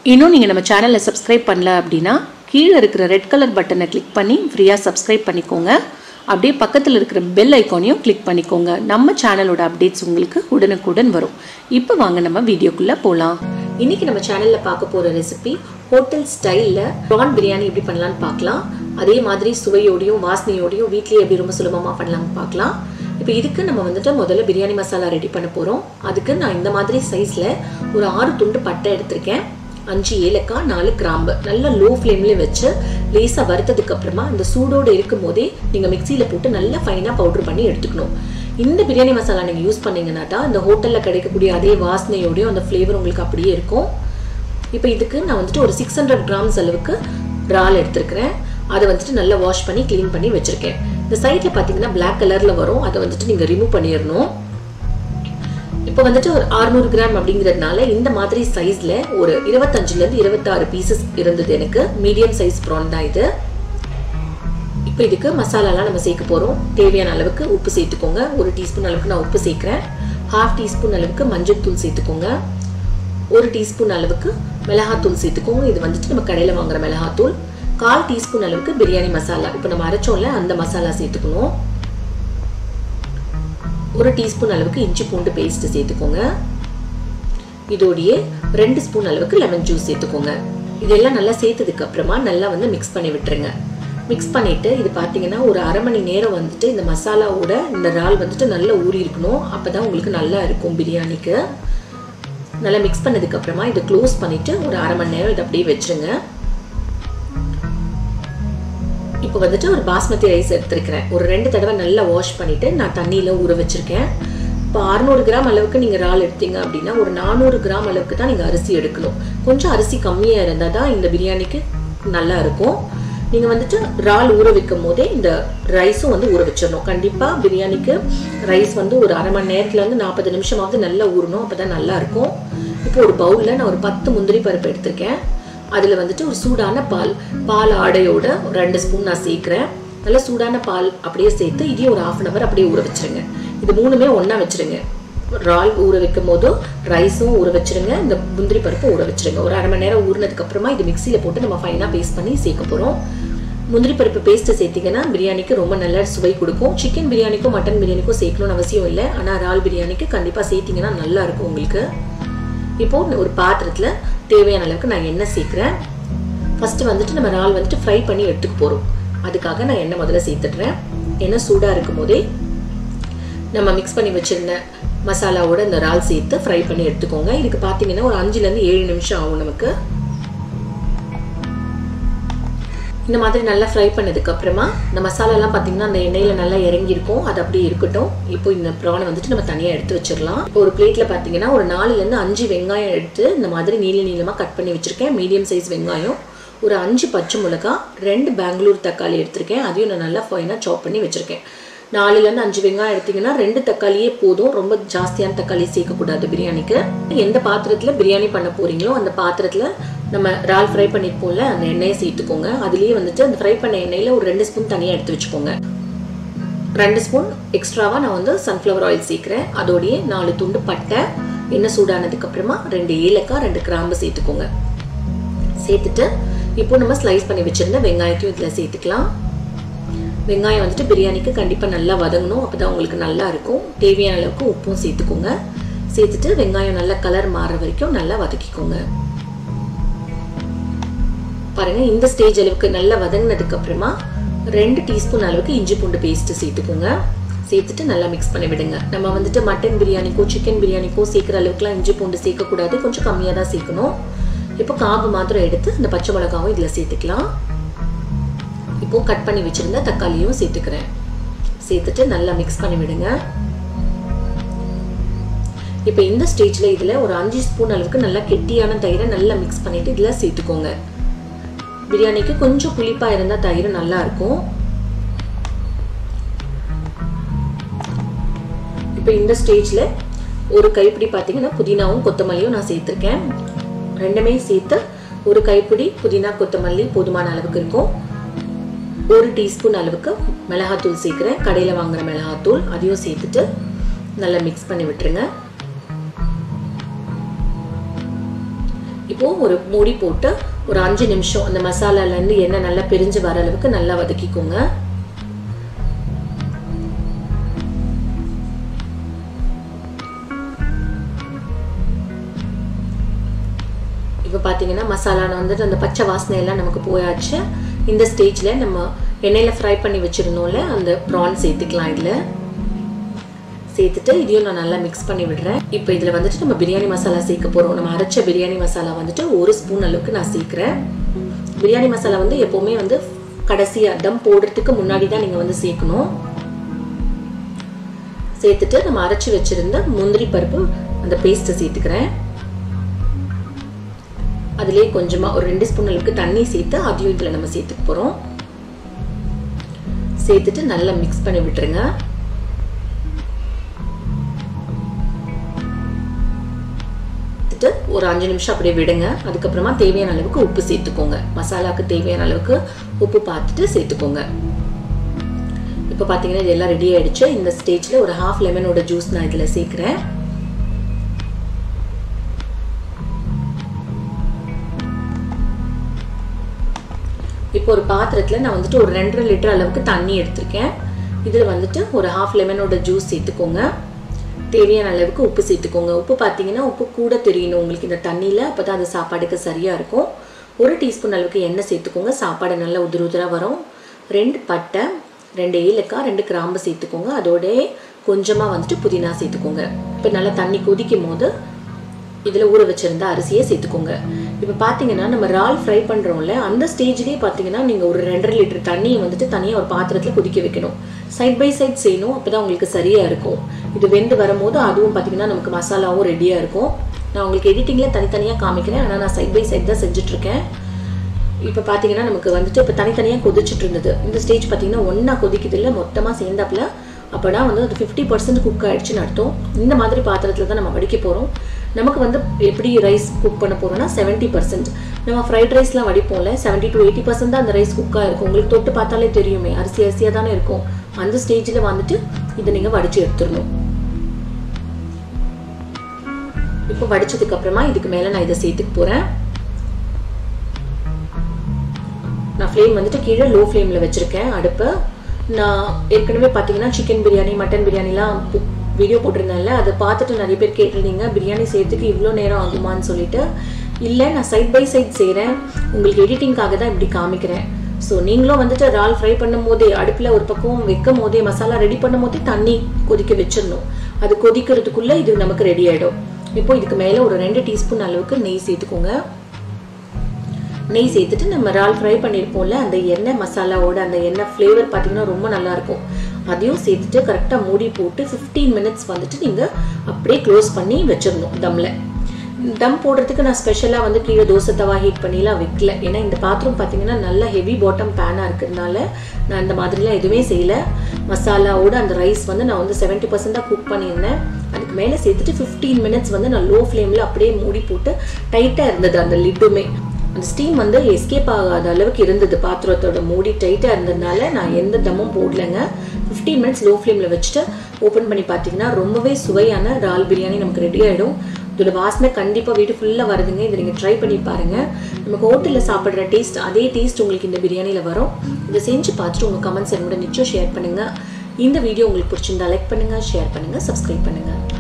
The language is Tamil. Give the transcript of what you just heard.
இன்னும் நீங்கள் நம்ம சேனலை சப்ஸ்கிரைப் பண்ணல அப்படின்னா கீழே இருக்கிற ரெட் கலர் பட்டனை கிளிக் பண்ணி ஃப்ரீயாக சப்ஸ்கிரைப் பண்ணிக்கோங்க அப்படியே பக்கத்தில் இருக்கிற பெல் ஐக்கானையும் கிளிக் பண்ணிக்கோங்க நம்ம சேனலோட அப்டேட்ஸ் உங்களுக்கு உடனுக்குடன் வரும் இப்போ வாங்க நம்ம வீடியோக்குள்ளே போகலாம் இன்னைக்கு நம்ம சேனலில் பார்க்க போகிற ரெசிபி ஹோட்டல் ஸ்டைலில் ப்ரான் பிரியாணி எப்படி பண்ணலான்னு பார்க்கலாம் அதே மாதிரி சுவையோடையும் வாசனையோடையும் வீட்லேயே எப்படி ரொம்ப சுலபமாக பண்ணலாம்னு பார்க்கலாம் இப்போ இதுக்கு நம்ம வந்துட்டு முதல்ல பிரியாணி மசாலா ரெடி பண்ண போகிறோம் அதுக்கு நான் இந்த மாதிரி சைஸில் ஒரு ஆறு துண்டு பட்டை எடுத்திருக்கேன் அஞ்சு ஏலக்காய் நாலு கிராம்பு நல்லா லோ ஃப்ளேம்ல வச்சு லேசாக வறுத்ததுக்கு அப்புறமா இந்த சூடோடு இருக்கும் போதே நீங்கள் மிக்சியில் போட்டு நல்லா ஃபைனாக பவுடர் பண்ணி எடுத்துக்கணும் இந்த பிரியாணி மசாலா நீங்கள் யூஸ் பண்ணீங்கன்னா தான் இந்த ஹோட்டலில் கிடைக்கக்கூடிய அதே வாசனையோடையும் அந்த ஃப்ளேவர் உங்களுக்கு அப்படியே இருக்கும் இப்போ இதுக்கு நான் வந்துட்டு ஒரு சிக்ஸ் ஹண்ட்ரட் கிராம்ஸ் அளவுக்கு இறால் எடுத்திருக்கிறேன் அதை வந்துட்டு நல்லா வாஷ் பண்ணி க்ளீன் பண்ணி வச்சுருக்கேன் இந்த சைடில் பார்த்தீங்கன்னா பிளாக் கலரில் வரும் அதை வந்துட்டு நீங்கள் ரிமூவ் பண்ணிடணும் இப்போ வந்துட்டு ஒரு அறுநூறு கிராம் அப்படிங்கிறதுனால இந்த மாதிரி சைஸ்ல ஒரு இருபத்தஞ்சுலேருந்து இருபத்தாறு பீசஸ் இருந்தது எனக்கு மீடியம் சைஸ் ப்ரான் தான் இது இப்போ இதுக்கு மசாலாலாம் நம்ம சேர்க்க போகிறோம் தேவையான அளவுக்கு உப்பு சேர்த்துக்கோங்க ஒரு டீஸ்பூன் அளவுக்கு நான் உப்பு சேர்க்குறேன் ஹாஃப் டீஸ்பூன் அளவுக்கு மஞ்சள் தூள் சேர்த்துக்கோங்க ஒரு டீஸ்பூன் அளவுக்கு மிளகாத்தூள் சேர்த்துக்கோங்க இது வந்துட்டு நம்ம கடையில் வாங்குற மிளகாத்தூள் கால் டீஸ்பூன் அளவுக்கு பிரியாணி மசாலா இப்போ நம்ம அரைச்சோம்ல அந்த மசாலா சேர்த்துக்கணும் ஒரு டீஸ்பூன் அளவுக்கு இஞ்சி பூண்டு பேஸ்ட் சேர்த்துக்கோங்க இதோடையே ரெண்டு ஸ்பூன் அளவுக்கு லெமன் ஜூஸ் சேர்த்துக்கோங்க இதெல்லாம் நல்லா சேர்த்ததுக்கு அப்புறமா நல்லா வந்து மிக்ஸ் பண்ணி விட்டுருங்க மிக்ஸ் பண்ணிட்டு இது பார்த்தீங்கன்னா ஒரு அரை மணி நேரம் வந்துட்டு இந்த மசாலாவோட இந்த இறால் வந்துட்டு நல்லா ஊறி இருக்கணும் அப்பதான் உங்களுக்கு நல்லா இருக்கும் பிரியாணிக்கு நல்லா மிக்ஸ் பண்ணதுக்கு அப்புறமா இதை க்ளோஸ் பண்ணிட்டு ஒரு அரை மணி நேரம் இதை அப்படியே வச்சிருங்க இப்போ வந்துட்டு ஒரு பாஸ்மதி ரைஸ் எடுத்திருக்கிறேன் ஒரு ரெண்டு தடவை நல்லா வாஷ் பண்ணிட்டு நான் தண்ணியில் ஊற வச்சிருக்கேன் இப்போ அறுநூறு கிராம் அளவுக்கு நீங்கள் இறால் எடுத்தீங்க அப்படின்னா ஒரு நானூறு கிராம் அளவுக்கு தான் நீங்கள் அரிசி எடுக்கணும் கொஞ்சம் அரிசி கம்மியாக இருந்தால் தான் இந்த பிரியாணிக்கு நல்லா இருக்கும் நீங்கள் வந்துட்டு இறால் ஊற வைக்கும் போதே இந்த ரைஸும் வந்து ஊற வச்சிடணும் கண்டிப்பாக பிரியாணிக்கு ரைஸ் வந்து ஒரு அரை மணி நேரத்துலேருந்து நாற்பது நிமிஷமாவது நல்லா ஊறணும் அப்போ தான் நல்லா இருக்கும் இப்போ ஒரு பவுலில் நான் ஒரு பத்து முந்திரி பருப்பு எடுத்திருக்கேன் அதில் வந்துட்டு ஒரு சூடான பால் பால் ஆடையோட ஒரு ரெண்டு ஸ்பூன் நான் சேர்க்குறேன் நல்லா சூடான பால் அப்படியே சேர்த்து இதையும் ஒரு ஆஃப் அன் ஹவர் அப்படியே ஊற வச்சிருங்க இது மூணுமே ஒன்றா வச்சிருங்க ரால் ஊற வைக்கும் போதும் ரைஸும் ஊற வச்சிருங்க இந்த முந்திரி பருப்பும் ஊற வச்சிருங்க ஒரு அரை மணி நேரம் ஊறினதுக்கு அப்புறமா இது மிக்சியில் போட்டு நம்ம ஃபைனாக பேஸ்ட் பண்ணி சேர்க்க போகிறோம் முந்திரி பருப்பு பேஸ்ட்டு சேர்த்திங்கன்னா பிரியாணிக்கு ரொம்ப நல்ல சுவை கொடுக்கும் சிக்கன் பிரியாணிக்கும் மட்டன் பிரியாணிக்கும் சேர்க்கணும்னு அவசியம் இல்லை ஆனால் ரால் பிரியாணிக்கு கண்டிப்பாக சேர்த்திங்கன்னா நல்லா இருக்கும் உங்களுக்கு இப்போது ஒரு பாத்திரத்தில் தேவையான அளவுக்கு நான் எண்ணெய் சேர்க்குறேன் ஃபஸ்ட்டு வந்துட்டு நம்ம இறால் வந்துட்டு ஃப்ரை பண்ணி எடுத்துக்க போகிறோம் அதுக்காக நான் எண்ணெய் முதல்ல சேர்த்துடுறேன் எண்ணெய் சூடாக இருக்கும் போதே நம்ம மிக்ஸ் பண்ணி வச்சிருந்த மசாலாவோட இந்த இறால் சேர்த்து ஃப்ரை பண்ணி எடுத்துக்கோங்க இதுக்கு பார்த்தீங்கன்னா ஒரு அஞ்சுலேருந்து ஏழு நிமிஷம் ஆகும் நமக்கு இந்த மாதிரி நல்லா ஃப்ரை பண்ணதுக்கு அப்புறமா இந்த மசாலாலாம் பார்த்தீங்கன்னா அந்த எண்ணெயில் நல்லா இறங்கியிருக்கும் அது அப்படியே இருக்கட்டும் இப்போ இந்த ப்ரானை வந்துட்டு நம்ம தனியாக எடுத்து வச்சிடலாம் இப்போ ஒரு பிளேட்டில் பார்த்தீங்கன்னா ஒரு நாலுலேருந்து அஞ்சு வெங்காயம் எடுத்து இந்த மாதிரி நீள நீளமாக கட் பண்ணி வச்சுருக்கேன் மீடியம் சைஸ் வெங்காயம் ஒரு அஞ்சு பச்சை மிளகா ரெண்டு பெங்களூர் தக்காளி எடுத்திருக்கேன் அதையும் நான் நல்லா ஃபைனாக சாப் பண்ணி வச்சுருக்கேன் நாலுலேருந்து அஞ்சு வெங்காயம் எடுத்தீங்கன்னா ரெண்டு தக்காளியே போதும் ரொம்ப ஜாஸ்தியான தக்காளி சேர்க்கக்கூடாது பிரியாணிக்கு எந்த பாத்திரத்தில் பிரியாணி பண்ண போகிறீங்களோ அந்த பாத்திரத்தில் நம்ம இறால் ஃப்ரை பண்ணியிருப்போம்ல அந்த எண்ணெயை சேர்த்துக்கோங்க அதுலேயே வந்துட்டு அந்த ஃப்ரை பண்ண எண்ணெயில் ஒரு ரெண்டு ஸ்பூன் தனியாக எடுத்து வச்சுக்கோங்க ரெண்டு ஸ்பூன் எக்ஸ்ட்ராவாக நான் வந்து சன்ஃப்ளவர் ஆயில் சேர்க்குறேன் அதோடையே நாலு துண்டு பட்டை எண்ணெய் சூடானதுக்கு அப்புறமா ரெண்டு ஏலக்காய் ரெண்டு கிராம்பு சேர்த்துக்கோங்க சேர்த்துட்டு இப்போ நம்ம ஸ்லைஸ் பண்ணி வச்சுருந்த வெங்காயத்தையும் இதில் சேர்த்துக்கலாம் வெங்காயம் வந்துட்டு பிரியாணிக்கு கண்டிப்பாக நல்லா வதங்கணும் அப்போ தான் உங்களுக்கு நல்லா இருக்கும் தேவையான அளவுக்கு உப்பும் சேர்த்துக்கோங்க சேர்த்துட்டு வெங்காயம் நல்லா கலர் மாறுற வரைக்கும் நல்லா வதக்கிக்கோங்க பாருங்க இந்த ஸ்டேஜ் அளவுக்கு நல்லா வதங்கினதுக்கு அப்புறமா ரெண்டு டீஸ்பூன் அளவுக்கு இஞ்சி பூண்டு பேஸ்ட் சேர்த்துக்கோங்க சேர்த்துட்டு நல்லா மிக்ஸ் பண்ணி விடுங்க நம்ம வந்துட்டு மட்டன் பிரியாணிக்கோ சிக்கன் பிரியாணிக்கோ சேர்க்குற அளவுக்குலாம் இஞ்சி பூண்டு சேர்க்கக்கூடாது கொஞ்சம் கம்மியாக தான் சேர்க்கணும் இப்போ காம்பு மாத்திரம் எடுத்து இந்த பச்சை மிளகாவும் இதில் சேர்த்துக்கலாம் இப்போ கட் பண்ணி வச்சிருந்த தக்காளியும் சேர்த்துக்கிறேன் சேர்த்துட்டு நல்லா மிக்ஸ் பண்ணி விடுங்க இப்போ இந்த ஸ்டேஜில் இதில் ஒரு அஞ்சு ஸ்பூன் அளவுக்கு நல்லா கெட்டியான தயிரை நல்லா மிக்ஸ் பண்ணிட்டு இதில் சேர்த்துக்கோங்க பிரியாணிக்கு கொஞ்சம் புளிப்பாக இருந்தால் தயிர் நல்லா இருக்கும் இப்போ இந்த ஸ்டேஜில் ஒரு கைப்பிடி பார்த்தீங்கன்னா புதினாவும் கொத்தமல்லியும் நான் சேர்த்துருக்கேன் ரெண்டுமே சேர்த்து ஒரு கைப்பிடி புதினா கொத்தமல்லி போதுமான அளவுக்கு இருக்கும் ஒரு டீஸ்பூன் அளவுக்கு மிளகாத்தூள் சேர்க்குறேன் கடையில் வாங்குற மிளகாத்தூள் அதையும் சேர்த்துட்டு நல்லா மிக்ஸ் பண்ணி விட்டுருங்க இப்போது ஒரு மூடி போட்டு ஒரு அஞ்சு நிமிஷம் அந்த மசாலாலேருந்து எண்ணெய் நல்லா பிரிஞ்சு வர அளவுக்கு நல்லா வதக்கிக்கோங்க இப்போ பார்த்தீங்கன்னா மசாலா வந்துட்டு அந்த பச்சை வாசனை எல்லாம் நமக்கு போயாச்சு இந்த ஸ்டேஜில் நம்ம எண்ணெயில் ஃப்ரை பண்ணி வச்சுருந்தோம்ல அந்த ப்ரான் சேர்த்துக்கலாம் இதில் சேர்த்துட்டு இதையும் நான் நல்லா மிக்ஸ் பண்ணி விடுறேன் இப்போ இதில் வந்துட்டு நம்ம பிரியாணி மசாலா சேர்க்க போகிறோம் நம்ம அரைச்ச பிரியாணி மசாலா வந்துட்டு ஒரு ஸ்பூன் அளவுக்கு நான் சேர்க்குறேன் பிரியாணி மசாலா வந்து எப்போவுமே வந்து கடைசியாக தம் போடுறதுக்கு முன்னாடி தான் நீங்கள் வந்து சேர்க்கணும் சேர்த்துட்டு நம்ம அரைச்சி வச்சுருந்த முந்திரி பருப்பு அந்த பேஸ்ட்டை சேர்த்துக்கிறேன் அதுலேயே கொஞ்சமாக ஒரு ரெண்டு ஸ்பூன் அளவுக்கு தண்ணி சேர்த்து அதையும் இதில் நம்ம சேர்த்துக்க போகிறோம் சேர்த்துட்டு நல்லா மிக்ஸ் பண்ணி விட்டுருங்க ஒரு அஞ்சு நிமிஷம் அப்படியே விடுங்க அதுக்கப்புறமா தேவையான அளவுக்கு உப்பு சேர்த்துக்கோங்க மசாலாவுக்கு தேவையான அளவுக்கு உப்பு பார்த்துட்டு சேர்த்துக்கோங்க இப்போ பார்த்தீங்கன்னா இது எல்லாம் ரெடி ஆயிடுச்சு இந்த ஸ்டேஜில் ஒரு ஹாஃப் லெமனோட ஜூஸ் நான் இதில் சேர்க்குறேன் இப்போ ஒரு பாத்திரத்தில் நான் வந்துட்டு ஒரு ரெண்டரை லிட்டர் அளவுக்கு தண்ணி எடுத்திருக்கேன் இதில் வந்துட்டு ஒரு ஹாஃப் லெமனோட ஜூஸ் சேர்த்துக்கோங்க தேவையான அளவுக்கு உப்பு சேர்த்துக்கோங்க உப்பு பார்த்தீங்கன்னா உப்பு கூட தெரியணும் உங்களுக்கு இந்த தண்ணியில் அப்போ தான் அது சாப்பாடுக்கு சரியாக இருக்கும் ஒரு டீஸ்பூன் அளவுக்கு எண்ணெய் சேர்த்துக்கோங்க சாப்பாடு நல்லா உதிர உதிராக வரும் ரெண்டு பட்டை ரெண்டு ஏலக்காய் ரெண்டு கிராம்பு சேர்த்துக்கோங்க அதோட கொஞ்சமாக வந்துட்டு புதினா சேர்த்துக்கோங்க இப்போ நல்லா தண்ணி கொதிக்கும் போது இதில் ஊற வச்சுருந்த அரிசியை சேர்த்துக்கோங்க இப்போ பார்த்தீங்கன்னா நம்ம இறால் ஃப்ரை பண்ணுறோம்ல அந்த ஸ்டேஜ்லேயே பார்த்தீங்கன்னா நீங்கள் ஒரு ரெண்டரை லிட்டர் தண்ணியை வந்துட்டு தனியாக ஒரு பாத்திரத்தில் கொதிக்க வைக்கணும் சைட் பை சைட் செய்யணும் அப்போ தான் உங்களுக்கு சரியாக இருக்கும் இது வெந்து வரும்போது அதுவும் பார்த்தீங்கன்னா நமக்கு மசாலாவும் ரெடியாக இருக்கும் நான் உங்களுக்கு எடிட்டிங்கில் தனித்தனியாக காமிக்கிறேன் ஆனால் நான் சைட் பை சைட் தான் செஞ்சுட்ருக்கேன் இப்போ பார்த்தீங்கன்னா நமக்கு வந்துட்டு இப்போ தனித்தனியாக கொதிச்சுட்டு இருந்தது இந்த ஸ்டேஜ் பார்த்தீங்கன்னா ஒன்றா கொதிக்குது இல்லை மொத்தமாக சேர்ந்தாப்புல அப்போனா வந்து அது ஃபிஃப்டி பர்சன்ட் குக் ஆகிடுச்சுன்னு அர்த்தம் இந்த மாதிரி பாத்திரத்தில் தான் நம்ம வடிக்க போகிறோம் நமக்கு வந்து எப்படி ரைஸ் குக் பண்ண போகிறோம்னா செவன்ட்டி பர்சன்ட் நம்ம ஃப்ரைட் ரைஸ்லாம் வடிப்போம்ல செவன்ட்டி டு எயிட்டி பர்சன்ட் தான் அந்த ரைஸ் குக்காக இருக்கும் உங்களுக்கு தொட்டு பார்த்தாலே தெரியுமே அரிசி அரிசியாக தானே இருக்கும் அந்த ஸ்டேஜில் வந்துட்டு இதை நீங்கள் வடித்து எடுத்துடணும் இப்போ வடிச்சதுக்கு அப்புறமா இதுக்கு மேலே நான் இதை சேர்த்துக்க போகிறேன் நான் ஃப்ளேம் வந்துட்டு கீழே லோ ஃப்ளேமில் வச்சுருக்கேன் அடுப்பை நான் ஏற்கனவே பார்த்தீங்கன்னா சிக்கன் பிரியாணி மட்டன் பிரியாணிலாம் வீடியோ போட்டிருந்தேன்ல அதை பார்த்துட்டு நிறைய பேர் கேட்டிருந்தீங்க பிரியாணி செய்யறதுக்கு இவ்வளோ நேரம் ஆகுமான்னு சொல்லிட்டு இல்லை நான் சைட் பை சைட் செய்கிறேன் உங்களுக்கு எடிட்டிங்காக தான் இப்படி காமிக்கிறேன் ஸோ நீங்களும் வந்துட்டு இறால் ஃப்ரை பண்ணும் போதே அடுப்பில் ஒரு பக்கம் வைக்கும் போதே மசாலா ரெடி பண்ணும் போதே தண்ணி கொதிக்க வச்சிடணும் அது கொதிக்கிறதுக்குள்ளே இது நமக்கு ரெடி ஆகிடும் இப்போ இதுக்கு மேலே ஒரு ரெண்டு டீஸ்பூன் அளவுக்கு நெய் சேர்த்துக்கோங்க நெய் சேர்த்துட்டு நம்ம இறால் ஃப்ரை பண்ணியிருப்போம்ல அந்த எண்ணெய் மசாலாவோட அந்த எண்ணெய் ஃப்ளேவர் பார்த்தீங்கன்னா ரொம்ப நல்லாயிருக்கும் அதையும் சேர்த்துட்டு கரெக்டாக மூடி போட்டு ஃபிஃப்டீன் மினிட்ஸ் வந்துட்டு நீங்கள் அப்படியே க்ளோஸ் பண்ணி வச்சிடணும் தம்மில் தம் போடுறதுக்கு நான் ஸ்பெஷலாக வந்து கீழே தோசை தவா ஹீட் பண்ணிலாம் வைக்கல ஏன்னா இந்த பாத்திரம் பார்த்தீங்கன்னா நல்ல ஹெவி பாட்டம் பேனாக இருக்கிறதுனால நான் இந்த மாதிரிலாம் எதுவுமே செய்யலை மசாலாவோட அந்த ரைஸ் வந்து நான் வந்து செவன்ட்டி பர்சன்டாக குக் பண்ணியிருந்தேன் அதுக்கு மேலே சேர்த்துட்டு ஃபிஃப்டீன் மினிட்ஸ் வந்து நான் லோ ஃப்ளேமில் அப்படியே மூடி போட்டு டைட்டாக இருந்தது அந்த லிட்டுமே அந்த ஸ்டீம் வந்து எஸ்கேப் ஆகாத அளவுக்கு இருந்தது பாத்திரத்தோட மூடி டைட்டாக இருந்ததுனால நான் எந்த தம்மும் போடலைங்க ஃபிஃப்டீன் மினிட்ஸ் லோ ஃப்ளேமில் வச்சுட்டு ஓப்பன் பண்ணி பார்த்தீங்கன்னா ரொம்பவே சுவையான இறால் பிரியாணி நமக்கு ரெடி ஆகிடும் இதோட வாசனை கண்டிப்பாக வீடு ஃபுல்லாக வருதுங்க இதை நீங்கள் ட்ரை பண்ணி பாருங்கள் நமக்கு ஹோட்டலில் சாப்பிட்ற டேஸ்ட் அதே டேஸ்ட் உங்களுக்கு இந்த பிரியாணியில் வரும் இதை செஞ்சு பார்த்துட்டு உங்கள் கமெண்ட்ஸ் என்னோட நிச்சயம் ஷேர் பண்ணுங்கள் இந்த வீடியோ உங்களுக்கு பிடிச்சிருந்தா லைக் பண்ணுங்கள் ஷேர் பண்ணுங்கள் சப்ஸ்கிரைப் பண்ணுங்கள்